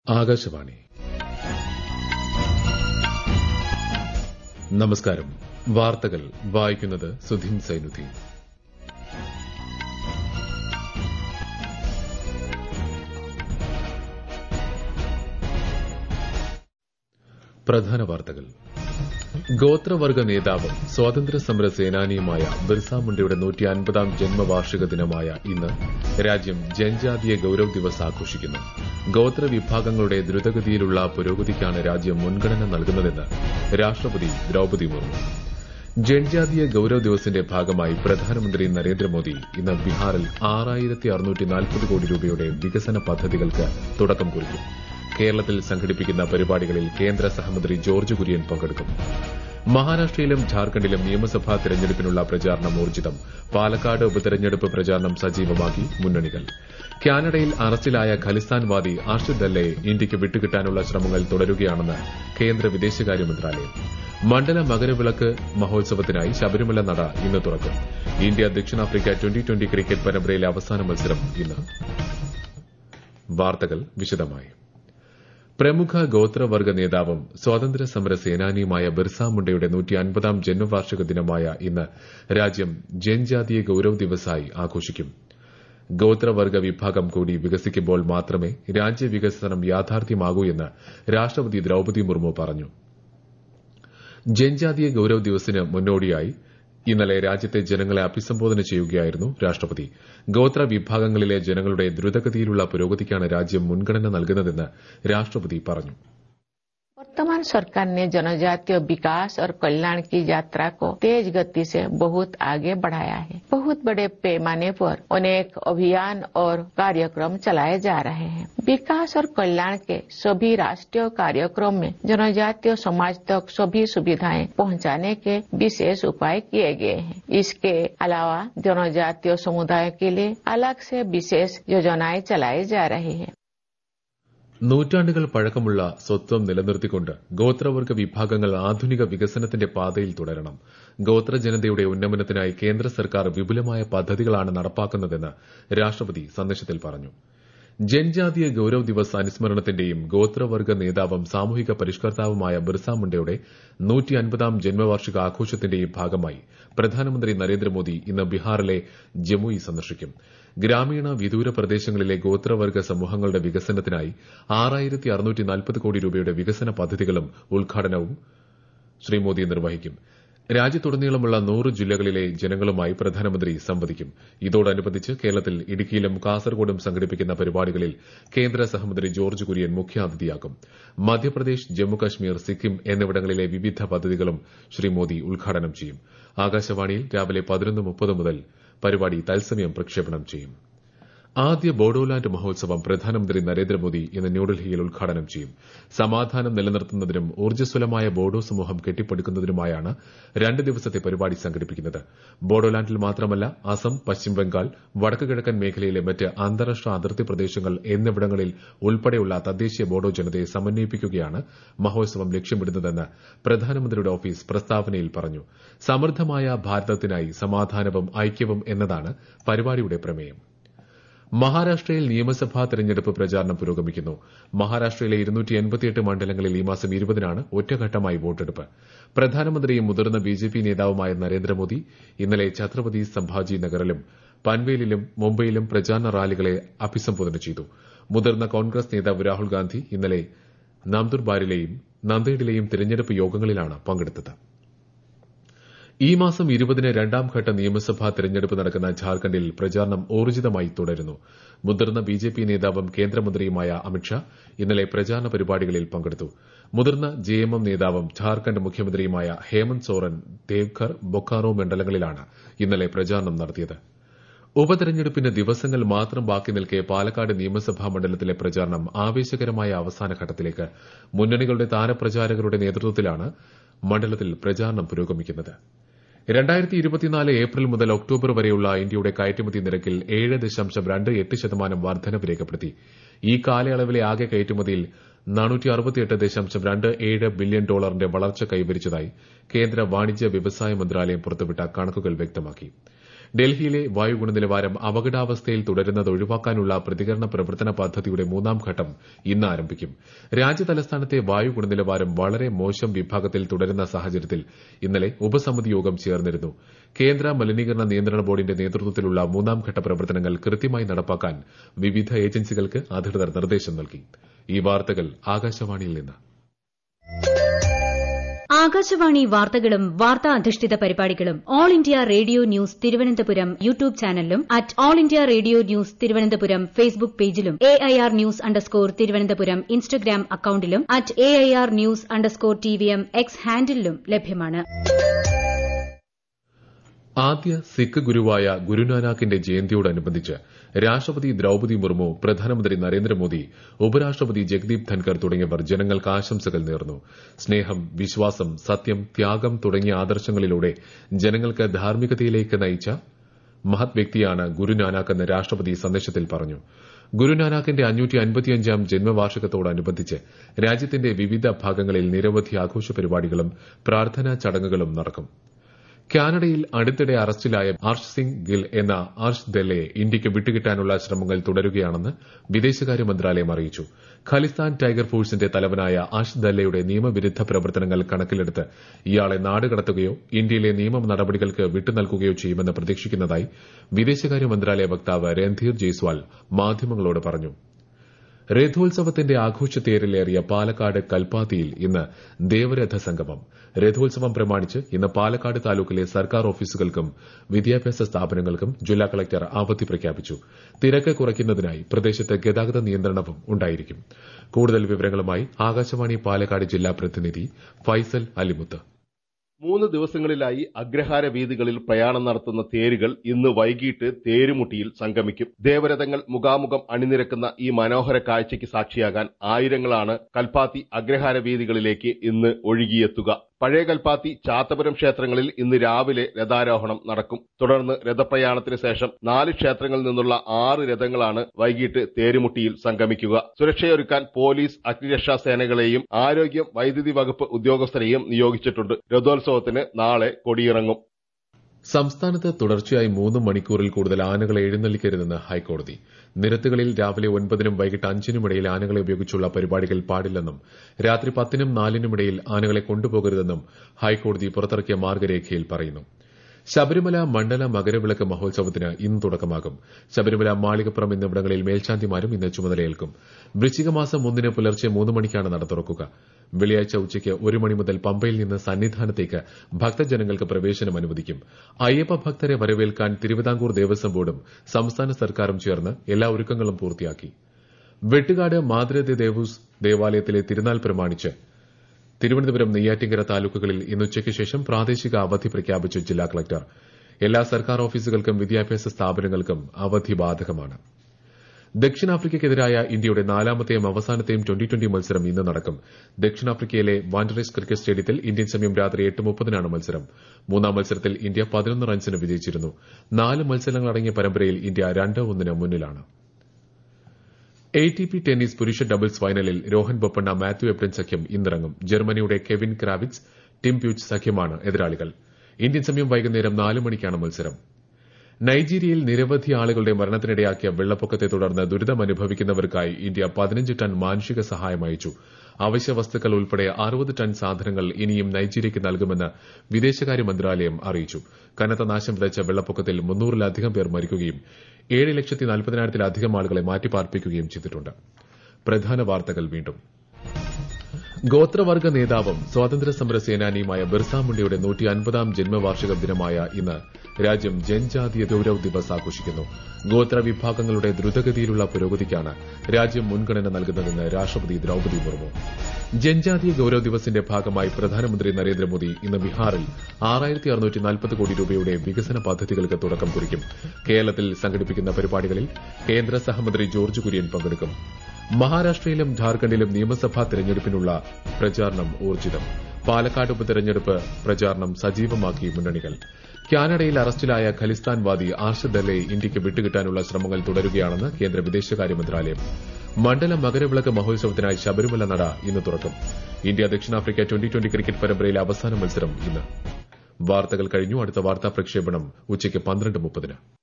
ആകാശവാണി നമസ്കാരം വാർത്തകൾ വായിക്കുന്നത് സുധീൻ സൈനുദ്ദീൻ പ്രധാന വാർത്തകൾ ഗോത്രവർഗ നേതാവും സ്വാതന്ത്ര്യ സമര സേനാനിയുമായ ബിർസ മുണ്ടയുടെ നൂറ്റി അൻപതാം ജന്മവാർഷിക ദിനമായ ഇന്ന് രാജ്യം ജൻജാതീയ ഗൌരവ് ദിവസ് ആഘോഷിക്കുന്നു ഗോത്ര വിഭാഗങ്ങളുടെ ദ്രുതഗതിയിലുള്ള പുരോഗതിക്കാണ് രാജ്യം മുൻഗണന നൽകുന്നതെന്ന് രാഷ്ട്രപതി ദ്രൌപതി മുർമു ജൻജാതീയ ഗൌരവ് ദിവസിന്റെ ഭാഗമായി പ്രധാനമന്ത്രി നരേന്ദ്രമോദി ഇന്ന് ബീഹാറിൽ ആറായിരത്തി അറുന്നൂറ്റി നാൽപ്പത് കോടി രൂപയുടെ വികസന പദ്ധതികൾക്ക് തുടക്കം കുറിക്കും കേരളത്തിൽ സംഘടിപ്പിക്കുന്ന പരിപാടികളിൽ കേന്ദ്ര സഹമന്ത്രി ജോർജ് കുര്യൻ പങ്കെടുക്കും മഹാരാഷ്ട്രയിലും ഝാർഖണ്ഡിലും നിയമസഭാ തെരഞ്ഞെടുപ്പിനുള്ള പ്രചാരണം ഊർജിതം പാലക്കാട് ഉപതെരഞ്ഞെടുപ്പ് പ്രചാരണം സജീവമാക്കി മുന്നണികൾ കാനഡയിൽ അറസ്റ്റിലായ ഖലിസ്ഥാൻവാദി ആഷിദ് അല്ലയെ ഇന്ത്യയ്ക്ക് വിട്ടുകിട്ടാനുള്ള ശ്രമങ്ങൾ തുടരുകയാണെന്ന് കേന്ദ്ര വിദേശകാര്യ മന്ത്രാലയം മണ്ഡല മകരവിളക്ക് മഹോത്സവത്തിനായി ശബരിമല നട ഇന്ന് തുറക്കും ഇന്ത്യ ദക്ഷിണാഫ്രിക്ക ട്വന്റി ട്വന്റി ക്രിക്കറ്റ് പരമ്പരയിലെ അവസാന മത്സരം ഇന്ന് വാർത്തകൾ വിശദമായി പ്രമുഖ ഗോത്രവർഗ നേതാവും സ്വാതന്ത്ര്യ സമര സേനാനിയുമായ ബിർസ മുണ്ടയുടെ നൂറ്റി അൻപതാം ജന്മവാർഷിക ദിനമായ ഇന്ന് രാജ്യം ജൻജാതീയ ഗൌരവ് ദിവസായി ആഘോഷിക്കും ഗോത്രവർഗ വിഭാഗം കൂടി വികസിക്കുമ്പോൾ മാത്രമേ രാജ്യവികസനം യാഥാർത്ഥ്യമാകൂ എന്ന് രാഷ്ട്രപതി ദ്രൌപതി മുർമു പറഞ്ഞു ജൻജാതീയ ഗൌരവ് ദിവസിന് മുന്നോടിയായി ഇന്നലെ രാജ്യത്തെ ജനങ്ങളെ അഭിസംബോധന ചെയ്യുകയായിരുന്നു രാഷ്ട്രപതി ഗോത്ര വിഭാഗങ്ങളിലെ ജനങ്ങളുടെ ദ്രുതഗതിയിലുള്ള പുരോഗതിക്കാണ് രാജ്യം മുൻഗണന നൽകുന്നതെന്ന് രാഷ്ട്രപതി പറഞ്ഞു वर्तमान सरकार ने जनजातीय विकास और कल्याण की यात्रा को तेज गति से बहुत आगे बढ़ाया है बहुत बड़े पैमाने पर अनेक अभियान और कार्यक्रम चलाए जा रहे हैं विकास और कल्याण के सभी राष्ट्रीय कार्यक्रम में जनजातीय समाज तक सभी सुविधाएं पहुंचाने के विशेष उपाय किए गए हैं इसके अलावा जनजातीय समुदाय के लिए अलग से विशेष योजनाएं चलाई जा रही है നൂറ്റാണ്ടുകൾ പഴക്കമുള്ള സ്വത്വം നിലനിർത്തിക്കൊണ്ട് ഗോത്രവർഗ വിഭാഗങ്ങൾ ആധുനിക വികസനത്തിന്റെ പാതയിൽ തുടരണം ഗോത്ര ജനതയുടെ ഉന്നമനത്തിനായി കേന്ദ്ര സർക്കാർ വിപുലമായ പദ്ധതികളാണ് നടപ്പാക്കുന്നതെന്ന് രാഷ്ട്രപതി സന്ദേശത്തിൽ പറഞ്ഞു ജൻജാതീയ ഗൌരവ് ദിവസ് അനുസ്മരണത്തിന്റെയും ഗോത്രവർഗ നേതാവും സാമൂഹിക പരിഷ്കർത്താവുമായ ബിർസ മുണ്ടയുടെ നൂറ്റി അൻപതാം ജന്മവാർഷിക ആഘോഷത്തിന്റെയും ഭാഗമായി പ്രധാനമന്ത്രി നരേന്ദ്രമോദി ഇന്ന് ബീഹാറിലെ ജമുയി സന്ദർശിക്കും ഗ്രാമീണ വിദൂര പ്രദേശങ്ങളിലെ ഗോത്രവർഗ സമൂഹങ്ങളുടെ വികസനത്തിനായി ആറായിരത്തി അറുന്നൂറ്റി നാൽപ്പത് കോടി രൂപയുടെ വികസന പദ്ധതികളും ഉദ്ഘാടനവും ശ്രീ മോദി നിർവഹിക്കും രാജ്യത്തുടനീളമുള്ള നൂറ് ജില്ലകളിലെ ജനങ്ങളുമായി പ്രധാനമന്ത്രി സംവദിക്കും ഇതോടനുബന്ധിച്ച് കേരളത്തിൽ ഇടുക്കിയിലും കാസർഗോഡും സംഘടിപ്പിക്കുന്ന പരിപാടികളിൽ കേന്ദ്ര സഹമന്ത്രി ജോർജ് കുര്യൻ മുഖ്യാതിഥിയാകും മധ്യപ്രദേശ് ജമ്മുകശ്മീർ സിക്കിം എന്നിവിടങ്ങളിലെ വിവിധ പദ്ധതികളും ശ്രീ മോദി ഉദ്ഘാടനം ചെയ്യും ആകാശവാണിയിൽ രാവിലെ പതിനൊന്ന് മുപ്പത് മുതൽ പരിപാടി തത്സമയം പ്രക്ഷേപണം ചെയ്യും ആദ്യ ബോഡോലാൻഡ് മഹോത്സവം പ്രധാനമന്ത്രി നരേന്ദ്രമോദി ഇന്ന് ന്യൂഡൽഹിയിൽ ഉദ്ഘാടനം ചെയ്യും സമാധാനം നിലനിർത്തുന്നതിനും ഊർജ്ജസ്വലമായ ബോഡോ സമൂഹം കെട്ടിപ്പടുക്കുന്നതിനുമായാണ് രണ്ട് ദിവസത്തെ പരിപാടി സംഘടിപ്പിക്കുന്നത് ബോഡോലാൻഡിൽ മാത്രമല്ല അസം പശ്ചിമബംഗാൾ വടക്ക് കിഴക്കൻ മേഖലയിലെ മറ്റ് അന്താരാഷ്ട്ര അതിർത്തി പ്രദേശങ്ങൾ എന്നിവിടങ്ങളിൽ ഉൾപ്പെടെയുള്ള തദ്ദേശീയ ബോഡോ ജനതയെ സമന്വയിപ്പിക്കുകയാണ് മഹോത്സവം ലക്ഷ്യമിടുന്നതെന്ന് പ്രധാനമന്ത്രിയുടെ ഓഫീസ് പ്രസ്താവനയിൽ പറഞ്ഞു സമൃദ്ധമായ ഭാരതത്തിനായി സമാധാനവും ഐക്യവും എന്നതാണ് പരിപാടിയുടെ പ്രമേയം മഹാരാഷ്ട്രയിൽ നിയമസഭാ തെരഞ്ഞെടുപ്പ് പ്രചാരണം പുരോഗമിക്കുന്നു മഹാരാഷ്ട്രയിലെ ഇരുന്നൂറ്റി എൺപത്തിയെട്ട് മണ്ഡലങ്ങളിൽ ഈ മാസം ഇരുപതിനാണ് ഒറ്റഘട്ടമായി വോട്ടെടുപ്പ് പ്രധാനമന്ത്രിയും മുതിർന്ന ബിജെപി നേതാവുമായ നരേന്ദ്രമോദി ഇന്നലെ ഛത്രപതി സംഭാജി നഗറിലും പൻവേലിലും മുംബൈയിലും പ്രചാരണ റാലികളെ അഭിസംബോധന ചെയ്തു മുതിർന്ന കോൺഗ്രസ് നേതാവ് രാഹുൽ ഗാന്ധി ഇന്നലെ നന്ദുർബാരിലെയും നന്ദേഡിലെയും തെരഞ്ഞെടുപ്പ് യോഗങ്ങളിലാണ് പങ്കെടുത്തത് ഈ മാസം ഇരുപതിന് രണ്ടാംഘട്ട നിയമസഭാ തെരഞ്ഞെടുപ്പ് നടക്കുന്ന ഝാർഖണ്ഡിൽ പ്രചാരണം ഊർജിതമായി തുടരുന്നു മുതിർന്ന ബിജെപി നേതാവും കേന്ദ്രമന്ത്രിയുമായ അമിത്ഷാ ഇന്നലെ പ്രചാരണ പരിപാടികളിൽ പങ്കെടുത്തു മുതിർന്ന ജെഎംഎം നേതാവും ഝാർഖണ്ഡ് മുഖ്യമന്ത്രിയുമായ ഹേമന്ത് സോറൻ ദേവ്ഘർ ബൊക്കാറോ മണ്ഡലങ്ങളിലാണ് ഇന്നലെ പ്രചാരണം നടത്തിയത് ഉപതെരഞ്ഞെടുപ്പിന് ദിവസങ്ങൾ മാത്രം ബാക്കി നിൽക്കെ പാലക്കാട് നിയമസഭാ മണ്ഡലത്തിലെ പ്രചാരണം ആവേശകരമായ അവസാന ഘട്ടത്തിലേക്ക് മുന്നണികളുടെ താരപ്രചാരകരുടെ നേതൃത്വത്തിലാണ് മണ്ഡലത്തിൽ പ്രചാരണം പുരോഗമിക്കുന്നത് രണ്ടായിരത്തി ഇരുപത്തിനാല് ഏപ്രിൽ മുതൽ ഒക്ടോബർ വരെയുള്ള ഇന്ത്യയുടെ കയറ്റുമതി നിരക്കിൽ ഏഴ് ദശാംശം രണ്ട് എട്ട് ശതമാനം വർധനവ് രേഖപ്പെടുത്തി ഈ കാലയളവിലെ ആകെ കയറ്റുമതിയിൽ നാനൂറ്റി അറുപത്തിയെട്ട് ദശാംശം രണ്ട് ഏഴ് ബില്യൺ ഡോളറിന്റെ വളർച്ച കൈവരിച്ചതായി കേന്ദ്ര വാണിജ്യ വ്യവസായ മന്ത്രാലയം പുറത്തുവിട്ട കണക്കുകൾ വ്യക്തമാക്കി ഡൽഹിയിലെ വായു ഗുണനിലവാരം അപകടാവസ്ഥയിൽ തുടരുന്നത് ഒഴിവാക്കാനുള്ള പ്രതികരണ പ്രവർത്തന പദ്ധതിയുടെ മൂന്നാം ഘട്ടം ഇന്ന് ആരംഭിക്കും രാജ്യതലസ്ഥാനത്തെ വായു ഗുണനിലവാരം വളരെ മോശം വിഭാഗത്തിൽ തുടരുന്ന സാഹചര്യത്തിൽ ഇന്നലെ ഉപസമിതി യോഗം ചേർന്നിരുന്നു കേന്ദ്ര മലിനീകരണ നിയന്ത്രണ ബോർഡിന്റെ നേതൃത്വത്തിലുള്ള മൂന്നാം ഘട്ട പ്രവർത്തനങ്ങൾ കൃത്യമായി നടപ്പാക്കാൻ വിവിധ ഏജൻസികൾക്ക് അധികൃതർ നിർദ്ദേശം നൽകി ഈ വാർത്തകൾ ആകാശവാണിയിൽ നിന്ന് ആകാശവാണി വാർത്തകളും വാർത്താ അധിഷ്ഠിത പരിപാടികളും all India radio news Thiruvananthapuram YouTube ചാനലിലും at all India radio news Thiruvananthapuram Facebook പേജിലും A I R news underscore Thiruvananthapuram Instagram അക്കൌണ്ടിലും at A I R news underscore T V M X ഹാൻഡിലും ലഭ്യമാണ് ആദ്യ സിഖ് ഗുരുവായ ഗുരുനാനാക്കിന്റെ ജയന്തിയോടനുബന്ധിച്ച് രാഷ്ട്രപതി ദ്രൌപതി മുർമു പ്രധാനമന്ത്രി നരേന്ദ്രമോദി ഉപരാഷ്ട്രപതി ജഗ്ദീപ് ധൻകർ തുടങ്ങിയവർ ജനങ്ങൾക്ക് ആശംസകൾ നേർന്നു സ്നേഹം വിശ്വാസം സത്യം ത്യാഗം തുടങ്ങിയ ആദർശങ്ങളിലൂടെ ജനങ്ങൾക്ക് ധാർമ്മികതയിലേക്ക് നയിച്ച മഹത് വ്യക്തിയാണ് ഗുരുനാനാക്ക് എന്ന് രാഷ്ട്രപതി സന്ദേശത്തിൽ പറഞ്ഞു ഗുരുനാനാക്കിന്റെ അഞ്ഞൂറ്റി അൻപത്തിയഞ്ചാം ജന്മവാർഷികത്തോടനുബന്ധിച്ച് രാജ്യത്തിന്റെ വിവിധ ഭാഗങ്ങളിൽ നിരവധി ആഘോഷ പരിപാടികളും പ്രാർത്ഥനാ ചടങ്ങുകളും നടക്കും കാനഡയിൽ അടുത്തിടെ അറസ്റ്റിലായ ആർഷ് സിംഗ് ഗിൽ എന്ന ആർഷ് ദെല്ലയെ ഇന്ത്യയ്ക്ക് വിട്ടുകിട്ടാനുള്ള ശ്രമങ്ങൾ തുടരുകയാണെന്ന് വിദേശകാര്യ മന്ത്രാലയം അറിയിച്ചു ഖലിസ്ഥാൻ ടൈഗർ ഫോഴ്സിന്റെ തലവനായ ആഷ് ദല്ലയുടെ നിയമവിരുദ്ധ പ്രവർത്തനങ്ങൾ കണക്കിലെടുത്ത് ഇയാളെ നാടുകടത്തുകയോ ഇന്ത്യയിലെ നിയമ നടപടികൾക്ക് വിട്ടുനൽകുകയോ ചെയ്യുമെന്ന് പ്രതീക്ഷിക്കുന്നതായി വിദേശകാര്യ മന്ത്രാലയ വക്താവ് രൺധീർ ജയ്സ്വാൾ മാധ്യമങ്ങളോട് പറഞ്ഞു രഥോത്സവത്തിന്റെ ആഘോഷത്തേരിലേറിയ പാലക്കാട് കൽപ്പാത്തിയിൽ ഇന്ന് ദേവരഥ സംഗമം രഥോത്സവം പ്രമാണിച്ച് ഇന്ന് പാലക്കാട് താലൂക്കിലെ സർക്കാർ ഓഫീസുകൾക്കും വിദ്യാഭ്യാസ സ്ഥാപനങ്ങൾക്കും ജില്ലാ കളക്ടർ അവധി പ്രഖ്യാപിച്ചു തിരക്ക് കുറയ്ക്കുന്നതിനായി പ്രദേശത്ത് ഗതാഗത നിയന്ത്രണവും ഉണ്ടായിരിക്കും കൂടുതൽ വിവരങ്ങളുമായി ആകാശവാണി പാലക്കാട് ജില്ലാ പ്രതിനിധി ഫൈസൽ അലിമുത്ത് മൂന്ന് ദിവസങ്ങളിലായി അഗ്രഹാര വീതികളിൽ പ്രയാണം നടത്തുന്ന തേരുകൾ ഇന്ന് വൈകിട്ട് തേരുമുട്ടിയിൽ സംഗമിക്കും ദേവരഥങ്ങൾ മുഖാമുഖം അണിനിരക്കുന്ന ഈ മനോഹര കാഴ്ചയ്ക്ക് സാക്ഷിയാകാൻ ആയിരങ്ങളാണ് കൽപ്പാത്തി അഗ്രഹാര വീതികളിലേക്ക് ഇന്ന് ഒഴുകിയെത്തുക പഴയ കൽപ്പാത്തി ചാത്തപുരം ക്ഷേത്രങ്ങളിൽ ഇന്ന് രാവിലെ രഥാരോഹണം നടക്കും തുടർന്ന് രഥപ്രയാണത്തിന് ശേഷം നാല് ക്ഷേത്രങ്ങളിൽ നിന്നുള്ള ആറ് രഥങ്ങളാണ് വൈകിട്ട് തേരുമുട്ടിയിൽ സംഗമിക്കുക സുരക്ഷയൊരുക്കാൻ പോലീസ് അഗ്നിരക്ഷാ സേനകളെയും ആരോഗ്യം വൈദ്യുതി വകുപ്പ് ഉദ്യോഗസ്ഥരെയും നിയോഗിച്ചിട്ടുണ്ട് രഥോത്സവത്തിന് നാളെ കൊടിയിറങ്ങും സംസ്ഥാനത്ത് തുടർച്ചയായി മൂന്ന് മണിക്കൂറിൽ കൂടുതൽ ആനകളെ എഴുന്നള്ളിക്കരുതെന്ന് ഹൈക്കോടതി നിരത്തുകളിൽ രാവിലെ ഒൻപതിനും വൈകിട്ട് അഞ്ചിനുമിടയിൽ ആനകളെ ഉപയോഗിച്ചുള്ള പരിപാടികൾ പാടില്ലെന്നും രാത്രി പത്തിനും നാലിനുമിടയിൽ ആനകളെ കൊണ്ടുപോകരുതെന്നും ഹൈക്കോടതി പുറത്തിറക്കിയ മാർഗരേഖയിൽ പറയുന്നു ശബരിമല മണ്ഡല മകരവിളക്ക് മഹോത്സവത്തിന് ഇന്ന് തുടക്കമാകും ശബരിമല മാളികപ്പുറം എന്നിവിടങ്ങളിൽ മേൽശാന്തിമാരും ഇന്ന് ചുമതലയേൽക്കും വൃശ്ചികമാസം ഒന്നിന് പുലർച്ചെ മൂന്ന് മണിക്കാണ് നട തുറക്കുക വെള്ളിയാഴ്ച ഉച്ചയ്ക്ക് ഒരു മണി മുതൽ പമ്പയിൽ നിന്ന് സന്നിധാനത്തേക്ക് ഭക്തജനങ്ങൾക്ക് പ്രവേശനം അനുവദിക്കും അയ്യപ്പ ഭക്തരെ വരവേൽക്കാൻ തിരുവിതാംകൂർ ദേവസ്വം ബോർഡും സംസ്ഥാന സർക്കാരും ചേർന്ന് എല്ലാ ഒരുക്കങ്ങളും പൂർത്തിയാക്കി വെട്ടുകാട് മാതൃ ദേവൂസ് ദേവാലയത്തിലെ തിരുനാൾ പ്രമാണിച്ച് തിരുവനന്തപുരം നെയ്യാറ്റിങ്കര താലൂക്കുകളിൽ ഇന്ന് ഉച്ചയ്ക്ക് ശേഷം പ്രാദേശിക അവധി പ്രഖ്യാപിച്ചു ജില്ലാ കളക്ടർ എല്ലാ സർക്കാർ ഓഫീസുകൾക്കും വിദ്യാഭ്യാസ സ്ഥാപനങ്ങൾക്കും അവധി ബാധകമാണ് ദക്ഷിണാഫ്രിക്കയ്ക്കെതിരായ ഇന്ത്യയുടെ നാലാമത്തെയും അവസാനത്തെയും ട്വന്റി ട്വന്റി മത്സരം ഇന്ന് നടക്കും ദക്ഷിണാഫ്രിക്കയിലെ വാൻഡറേസ് ക്രിക്കറ്റ് സ്റ്റേഡിയത്തിൽ ഇന്ത്യൻ സമയം രാത്രി എട്ട് മുപ്പതിനാണ് മത്സരം മൂന്നാം മത്സരത്തിൽ ഇന്ത്യ പതിനൊന്ന് റൺസിന് വിജയിച്ചിരുന്നു നാല് മത്സരങ്ങളടങ്ങിയ പരമ്പരയിൽ ഇന്ത്യ രണ്ട് ഒന്നിന് മുന്നിലാണ് എ ടി പി ടെന്നീസ് പുരുഷ ഡബിൾസ് ഫൈനലിൽ രോഹൻ ബൊപ്പണ്ണ മാത്യു എബ്രൻ സഖ്യം ഇന്നിറങ്ങും ജർമ്മനിയുടെ കെവിൻ ക്രാവിറ്റ്സ് ടിം പ്യൂച്ച് സഖ്യമാണ് എതിരാളികൾ ഇന്ത്യൻ സമയം വൈകുന്നേരം നാല് മണിക്കാണ് മത്സരം നൈജീരിയയിൽ നിരവധി ആളുകളുടെ മരണത്തിനിടയാക്കിയ വെള്ളപ്പൊക്കത്തെ തുടർന്ന് ദുരിതമനുഭവിക്കുന്നവർക്കായി ഇന്ത്യ പതിനഞ്ച് ടൺ മാനുഷിക സഹായം അയച്ചു അവശ്യ വസ്തുക്കൾ ഉൾപ്പെടെ അറുപത് ടൺ സാധനങ്ങൾ ഇനിയും നൈജീരിയയ്ക്ക് നൽകുമെന്ന് വിദേശകാര്യ മന്ത്രാലയം അറിയിച്ചു കനത്ത നാശം വിതച്ച വെള്ളപ്പൊക്കത്തിൽ മുന്നൂറിലധികം പേർ മരിക്കുകയും ഏഴ് ലക്ഷത്തി നാൽപ്പതിനായിരത്തിലധികം ആളുകളെ മാറ്റിപ്പാർപ്പിക്കുകയും ചെയ്തിട്ടുണ്ട് പ്രധാന വാർത്തകൾ വീണ്ടും ഗോത്രവർഗ നേതാവും സ്വാതന്ത്ര്യ സമര സേനാനിയുമായ ബിർസാ മുണ്ടയുടെ നൂറ്റി അൻപതാം ജന്മവാർഷിക ദിനമായ ഇന്ന് രാജ്യം ജൻജാതീയ ഗൌരവ് ദിവസ് ആഘോഷിക്കുന്നു ഗോത്ര വിഭാഗങ്ങളുടെ ദ്രുതഗതിയിലുള്ള പുരോഗതിക്കാണ് രാജ്യം മുൻഗണന നൽകുന്നതെന്ന് രാഷ്ട്രപതി ദ്രൌപതി മുർമു ജൻജാതീയ ഗൌരവ് ദിവസിന്റെ ഭാഗമായി പ്രധാനമന്ത്രി നരേന്ദ്രമോദി ഇന്ന് ബീഹാറിൽ ആറായിരത്തി അറുന്നൂറ്റി നാൽപ്പത് കോടി രൂപയുടെ വികസന പദ്ധതികൾക്ക് തുടക്കം കുറിക്കും കേരളത്തിൽ സംഘടിപ്പിക്കുന്ന പരിപാടികളിൽ കേന്ദ്ര സഹമന്ത്രി ജോർജ് കുര്യൻ പങ്കെടുക്കും മഹാരാഷ്ട്രയിലും ഝാർഖണ്ഡിലും നിയമസഭാ തെരഞ്ഞെടുപ്പിനുള്ള പ്രചാരണം ഊർജിതം പാലക്കാട് ഉപതെരഞ്ഞെടുപ്പ് പ്രചാരണം സജീവമാക്കി മുന്നണികൾ കാനഡയിൽ അറസ്റ്റിലായ ഖലിസ്ഥാൻവാദി ആർഷദ് ദല്ലയെ ഇന്ത്യയ്ക്ക് വിട്ടുകിട്ടാനുള്ള ശ്രമങ്ങൾ തുടരുകയാണെന്ന് കേന്ദ്ര വിദേശകാര്യ മന്ത്രാലയം മണ്ഡല മകരവിളക്ക് മഹോത്സവത്തിനായി ശബരിമല നട ഇന്ന് തുറക്കും ഇന്ത്യ ദക്ഷിണാഫ്രിക്ക ട്വന്റി ട്വന്റി ക്രിക്കറ്റ് പരമ്പരയിലെ അവസാന മത്സരം ഇന്ന് വാർത്തകൾ കഴിഞ്ഞു അടുത്ത വാർത്താ പ്രക്ഷേപണം ഉച്ചയ്ക്ക് പന്ത്രണ്ട് മുപ്പതിന്